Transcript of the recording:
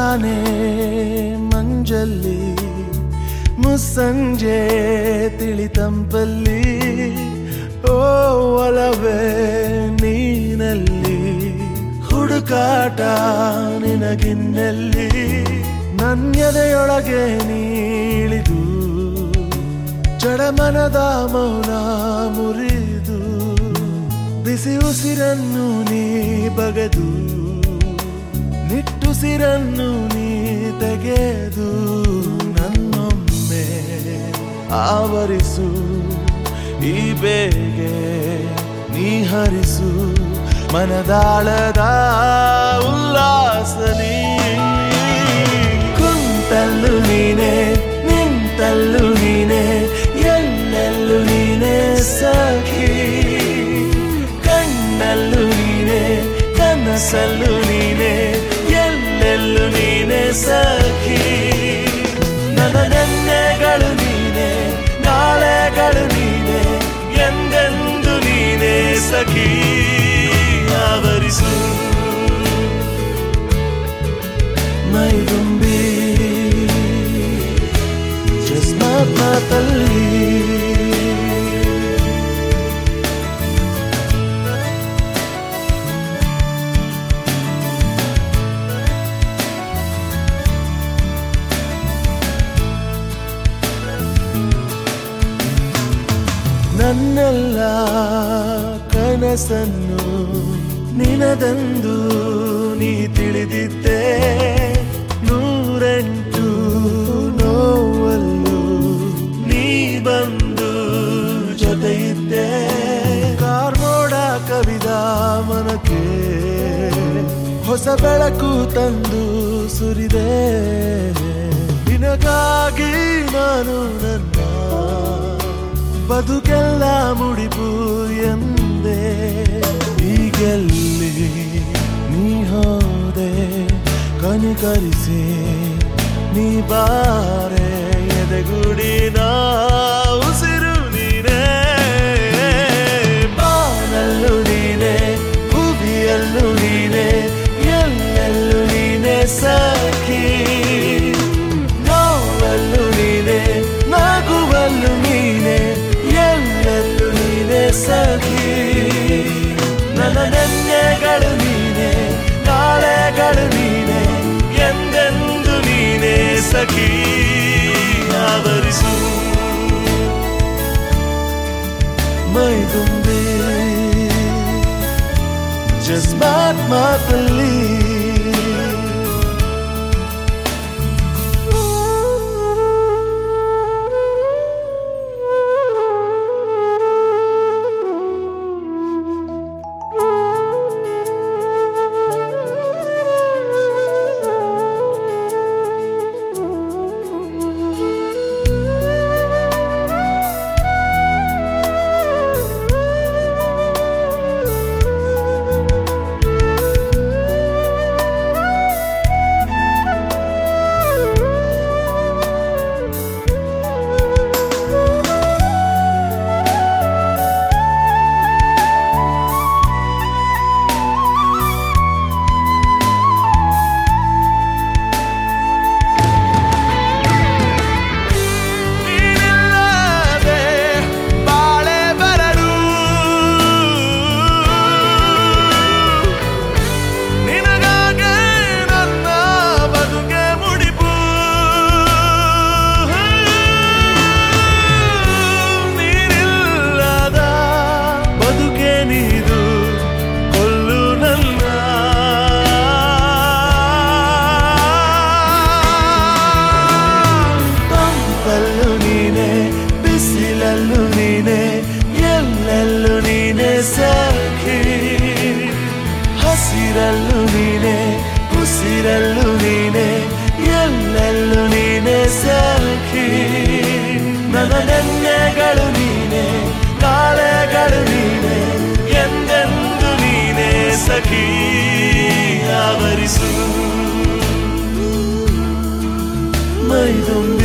ತಾನೇ ಮಂಜಲ್ಲಿ ಮುಸ್ಸಂಜೆ ತಿಳಿತಂಪಲ್ಲಿ ಓ ಒಲವೇ ನೀನಲ್ಲಿ ಹುಡುಕಾಟ ನಿನಗಿನ್ನಲ್ಲಿ ನನ್ಯದೆಯೊಳಗೆ ನೀಳಿದು ಜಡಮನದ ಮೌನ ಮುರಿದು ಬಿಸಿ ಉಸಿರನ್ನು ನೀ ಬಗೆದು ನಿಟ್ಟುಸಿರನ್ನು ನೀ ತೆಗೆದು ನನ್ನೊಮ್ಮೆ ಆವರಿಸು ಈ ಬೇಗೆ ನೀ ಹರಿಸು ಮನದಾಳದ ಉಲ್ಲಾಸ ನೀ ಕುಂತಲ್ಲು ನೀನೆ ನಿಂತಲ್ಲು ನೀನೆ ಎಲ್ಲೆಲ್ಲೂ ನೀನೆ ಸಖಿ ಕಣ್ಣಲ್ಲೂ ನೀನೆ ಕನಸಲ್ಲೂ ನೀನೆ ಎಲ್ಲೆಲ್ಲೂ ನೀನೆ ಸಖಿ ನನ್ನ ನೆನ್ನೆಗಳು ನೀನೆ ನಾಳೆಗಳು ನೀನೆ ಎಂದೆಂದು ನೀನೆ ಸಖಿ ಆವರಿಸು ಮೈದುಂಬಿ ಜಸ್ಮಾತ್ ಮಾತಲ್ಲಿ ನನ್ನೆಲ್ಲ ಕನಸನ್ನು ನಿನದಂದು ನೀ ತಿಳಿದಿದ್ದೆ ನೂರೆಂಟು ನೋವಲ್ಲೂ ನೀ ಬಂದು ಜೊತೆಯಿದ್ದೆ ಕಾರ್ಮೋಡ ಕವಿದ ಮನಕ್ಕೆ ಹೊಸ ಬೆಳಕು ತಂದು ಸುರಿದೆ ನಿನಗಾಗಿ ನಾನು ನನ್ನ ಬದುಕೆಲ್ಲ ಮುಡಿಪು ಎಂದೆ ಈಗೆಲ್ಲಿ ನೀ ಹೋದೆ ಕನಿಕರಿಸಿ ನೀ ಬಾರೆ ಎದೆಗುಡಿನ ಉಸಿರು ನೀನೇ ಬಾನಲ್ಲೂ ನೀನೆ ಭೂಮಿಯಲ್ಲೂ ನೀನೆ ಎಲ್ಲೆಲ್ಲೂ ನೀನೆ ಸಖಿ ನೋವಲ್ಲೂ ನೀನೆ ನಗುವಲ್ಲೂ ನೀನೆ ಎಲ್ಲೆಲ್ಲೂ ನೀನೆ ಸಖಿ ನನ್ನ ನೆನ್ನೆಗಳು ನೀನೆ ನಾಳೆಗಳು ನೀನೆ ಎಂದೆಂದು ನೀನೆ ಸಖಿ ಆವರಿಸು ಮೈದುಂಬಿ ಜಸ್ಮಾತ್ ಮಾತಲ್ಲಿ ನೀನಿಲ್ಲದೆ ಬಾಳೆ ಬರಡು ನಿನಗಾಗೆ ನನ್ನ ಬದುಕೆ ಮುಡಿಪು ನೀನಿಲ್ಲದ ಬದುಕೆ ನೀದು ಕೊಲ್ಲು ನನ್ನ ತಂಪಲ್ಲೂ ನೀನೆ ಬಿಸಿಲಲ್ಲೂ ನೀನೆ ಎಲ್ಲೆಲ್ಲೂ ನೀನೆ ಸಖಿ ಹಸಿರಲ್ಲೂ ನೀನೆ ಉಸಿರಲ್ಲೂ ನೀನೆ ಎಲ್ಲೆಲ್ಲೂ ನೀನೆ ಸಖಿ ನನ್ನ ನೆನ್ನೆಗಳು ನೀನೆ ನಾಳೆಗಳು ನೀನೆ ಎಂದೆಂದು ನೀನೆ ಸಖಿ ಆವರಿಸು ಮೈದುಂಬಿ